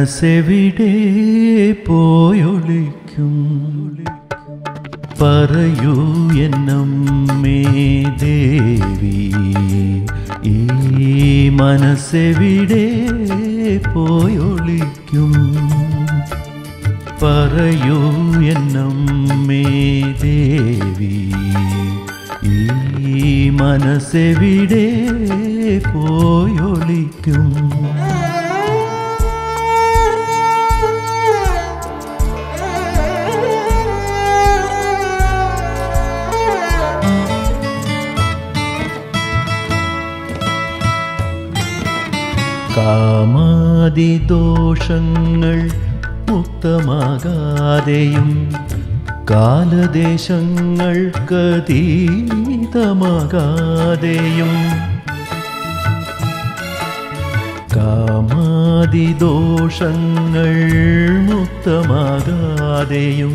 മനസ്സെവിടെ പോയൊളിക്കും പറയൂ എന്നമ്മേ ദേവി ഈ മനസ്സെവിടെ പോയൊളിക്കും പറയൂ എന്നമ്മേ ദേവി ഈ മനസ്സെവിടെ പോയൊളിക്കും കാമാതിദോഷങ്ങൾ മുക്തമാകാതെയും കാലദേശങ്ങൾക്കതീതമാകാതെയും കാമാതിദോഷങ്ങൾ മുക്തമാകാതെയും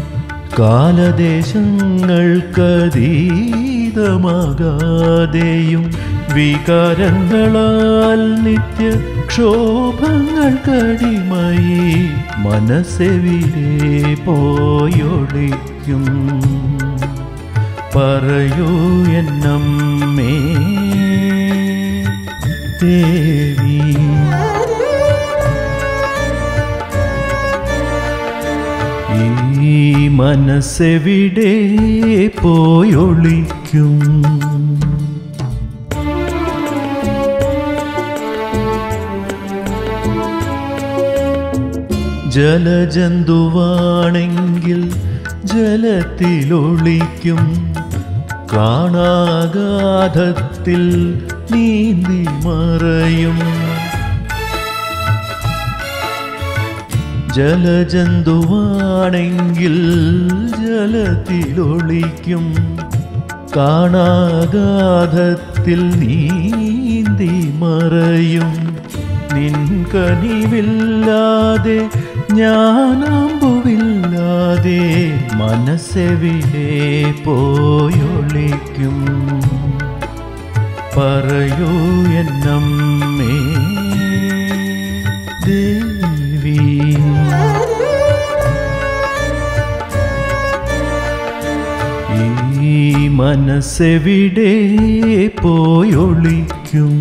കാലദേശങ്ങൾക്കതീതമാകാതെയും വികാരങ്ങളാൽ നിത്യ ക്ഷോഭങ്ങൾക്കടിമയി മനസ്സെവിടെ പോയൊളിക്കും പറയൂ എന്നമ്മേ ദേവി ഈ മനസ്സെവിടെ പോയൊളിക്കും ജലജന്തുവാണെങ്കിൽ ജലത്തിലൊളിക്കും കാണാഗാധത്തിൽ നീന്തി മറയും ജലജന്തുവാണെങ്കിൽ ജലത്തിലൊളിക്കും കാണാഗാധത്തിൽ നീന്തി മറയും നിൻ കനിവില്ലാതെ ഞാനാമ്പുവില്ലാതെ മനസ്സെവിടെ പോയൊളിക്കും പറയൂ എന്നമ്മേ ദേവി ഈ മനസ്സെവിടെ പോയൊളിക്കും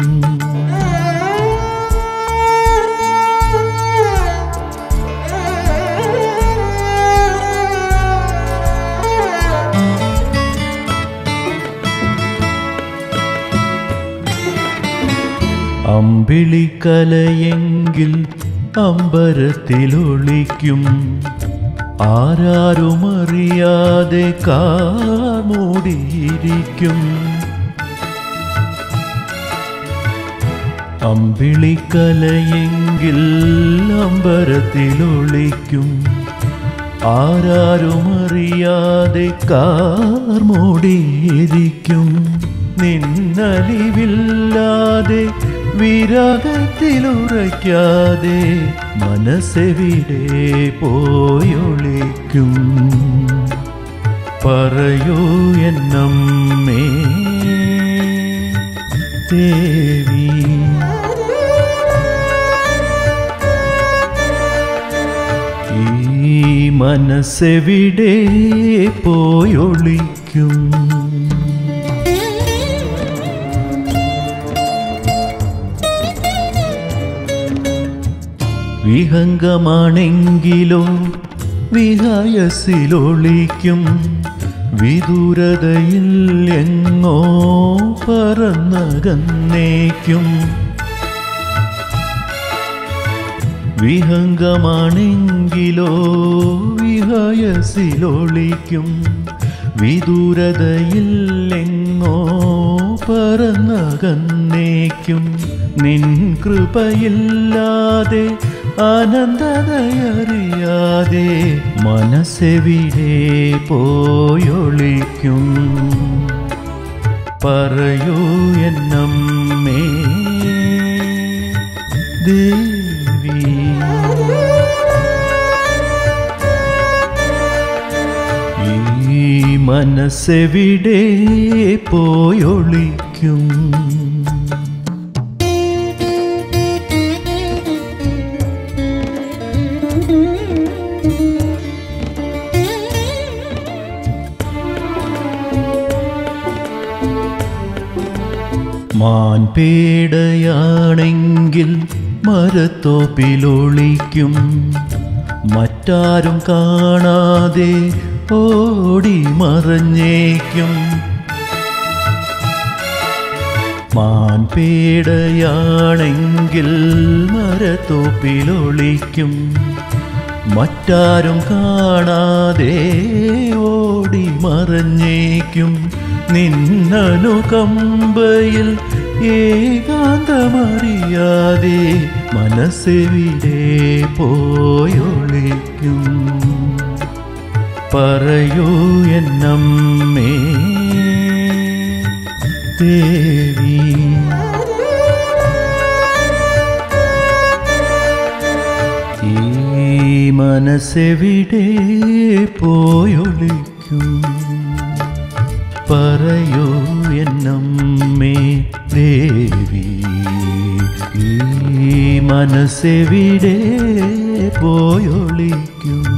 അമ്പിളിക്കലയെങ്കിൽ അമ്പരത്തിലൊളിക്കും ആരാരുമറിയാതെ കാമൂടിയിരിക്കും അമ്പിളിക്കലയെങ്കിൽ അമ്പരത്തിലൊളിക്കും ആരാരുമറിയാതെ കാർമൂടിയിരിക്കും നിന്നലിവില്ലാതെ വിരാഗത്തിലുറയ്ക്കാതെ മനസ്സെവിടെ പോയൊളിക്കും പറയൂ എന്നമ്മേ ദേവി ഈ മനസ്സെവിടെ പോയൊളിക്കും വിഹംഗമാണെങ്കിലോ വിഹായസിലൊളിക്കും വിദൂരതയിൽ എങ്ങോ പറന്നകന്നേക്കും വിഹംഗമാണെങ്കിലോ വിഹായസിലൊളിക്കും വിദൂരതയിൽ എങ്ങോ പറന്നകന്നേക്കും നിൻ കൃപയില്ലാതെ അനന്തതയറിയാതെ മനസ്സെവിടെ പോയൊളിക്കും പറയൂ എന്നമ്മേ ദേവി ഈ മനസ്സെവിടെ പോയൊളിക്കും മാൻപേടയാണെങ്കിൽ മരത്തോപ്പിലൊളിക്കും മറ്റാരും കാണാതെ ഓടി മറഞ്ഞേക്കും മാൻപേടയാണെങ്കിൽ മരത്തോപ്പിലൊളിക്കും മറ്റാരും കാണാതെ ഓടി മറഞ്ഞേക്കും നിന്നനുകമ്പയിൽ ഏകാന്തമറിയാതെ മനസ്സെവിടെ പോയൊളിക്കും പറയൂ എന്നമ്മേ ദേവി ഈ മനസ്സെവിടെ പോയൊളിക്കും പറയൂ എന്നമ്മേ ദേവി ഈ മനസ്സെവിടെ പോയൊളിക്കും